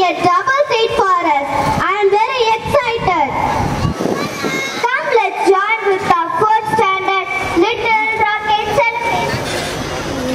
a double seat for us. I am very excited. Come, let's join with the fourth standard Little Rocket celebration.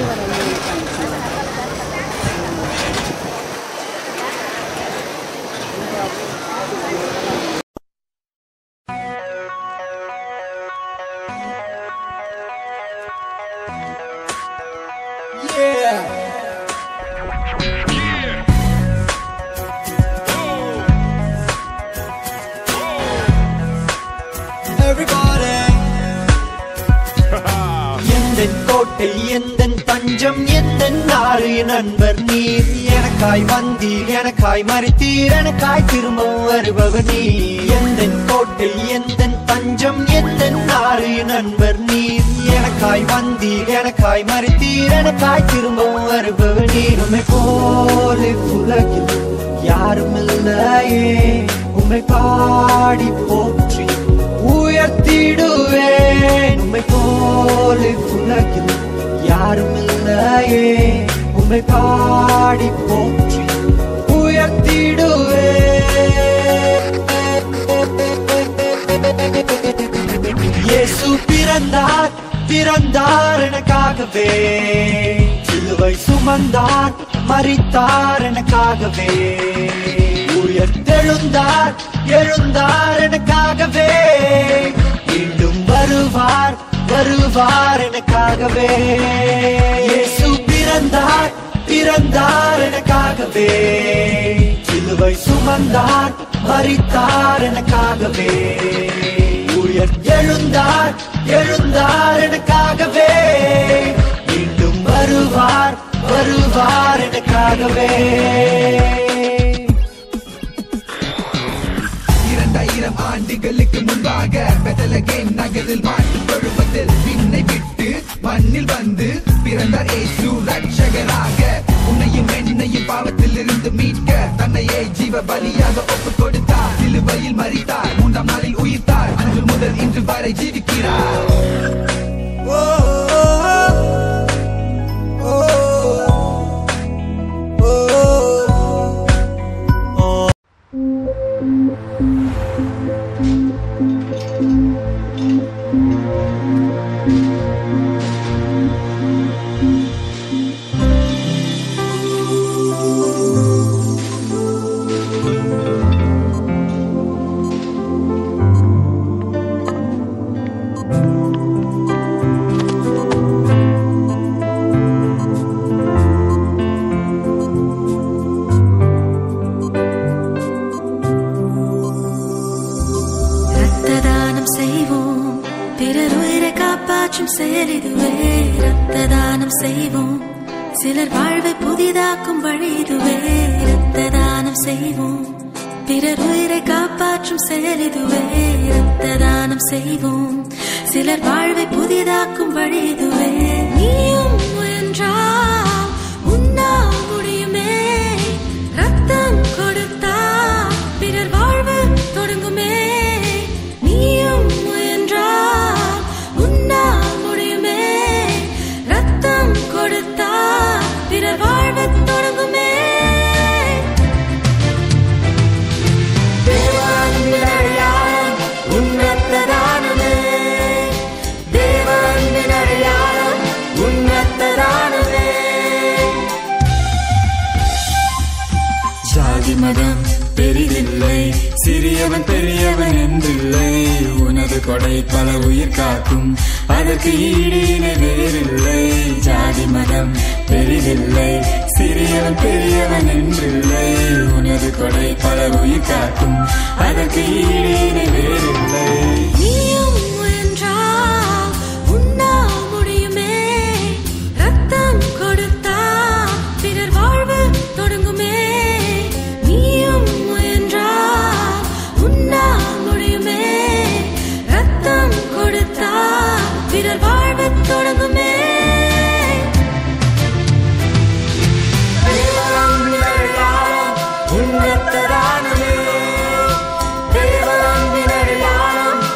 எந்தன் கோட்டை எந்தன் தஞ்சம் எந்தன் நாடு நண்பர் நீர் எனக்காய் வந்தீர் எனக்காய் மறித்தீர் எனக்காய் திரும்பவும் வருபவர் நீர் எந்தன் கோட்டை எந்தன் தஞ்சம் எந்தன் நாடு நண்பர் நீர் எனக்காய் வந்தீர் எனக்காய் மறித்தீர் எனக்காய் திரும்பவும் வருபவர் நீர் உண்மை போல உலகில் யாரும் இல்லையே உண்மை பாடி போற்றி உயர்த்திடுவேன் உம்மை போல உலகில் யாரும் இல்லையே உம்மை பாடி போற்றி உயர்த்திடுவேன் இயேசு பிறந்தார் பிறந்தார் எனக்காகவே சிலுவை சுமந்தார் மறித்தார் எனக்காகவே உயர்த்தெழுந்தார் எழுந்தார் எனக்காகவே மீண்டும் வருவார் வருவார் எனக்காகவே இயேசு பிறந்தார் பிறந்தார் எனக்காகவே சிலுவை சுமந்தார் மறித்தார் எனக்காகவே உயர் எழுந்தார் எழுந்தார் எனக்காகவே மீண்டும் வருவார் வருவார் எனக்காகவே இரண்டாயிரம் ஆண்டுகளுக்கு முன்பாக பெதலகேம் நகரில் மாட்டு பருவத்தில் விண்ணை விட்டு மண்ணில் வந்து பிறந்தார் ஏசு ரட்சகராக உன்னையும் என்னையும் பாவத்தில் இருந்து மீட்க தன்னையே ஜீவ பலியாக ஒப்பு கொடுத்தார் சிலுவையில் மறித்தார் மூன்றாம் நாளில் உயிர்த்தார் அன்று முதல் இன்று வரை ஜீவிக்கிறார் ரத்த தானம் செய்வோம் பிறர் உயிரை காப்பாற்றும் செயல் இதுவே ரத்த தானம் செய்வோம் சிலர் வாழ்வை புதிதாக்கும் வழி இதுவே ரத்த தானம் செய்வோம் பிறர் உயிரை காப்பாற்றும் செயல் இதுவே ரத்த தானம் செய்வோம் சிலர் வாழ்வை புதிதாக்கும் வழி இதுவே நீயும் முயன்றால் உன்னால் முடியுமே ரத்தம் கொடுத்தா பிறர் வாழ்வு தொடங்குமே நீயும் முயன்றால் உன்னால் முடியுமே ரத்தம் கொடுத்தா பிறர் வாழ்வு தொடங்குமே தேவான்பின் அடையாளம் உன்னத்ததானமே தேவான்பின் அடையாளம் உன்னத்ததானமே ஜாதி மதம் பெரிதில்லை சிறியவன் பெரியவன் என்றில்லை உனது கொடை பல உயிர் காக்கும் அதற்கு ஈடு இணை வேறில்லை ஜாதி மதம் பெரிதில்லை சிறியவன் பெரியவன் என்றில்லை உனது கொடை பல உயிர் காக்கும் அதற்கு ஈடு இணை வேறில்லை நீயும் முயன்றால் உன்னால் முடியுமே ரத்தம் கொடுத்தா பிறர் வாழ்வு தொடங்குமே நீயும் முயன்றால் உன்னால் முடியுமே ரத்தம் கொடுத்தா பிறர் வாழ்வு தொடங்குமே தேவான்பின் அடையாளம் உன்னத்ததானமே தேவான்பின் அடையாளம்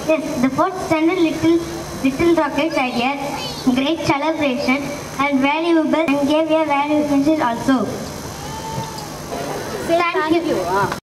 Yes, the fourth standard little little rockets idea, great celebration and valuable and gave a valuable message also. Thank you.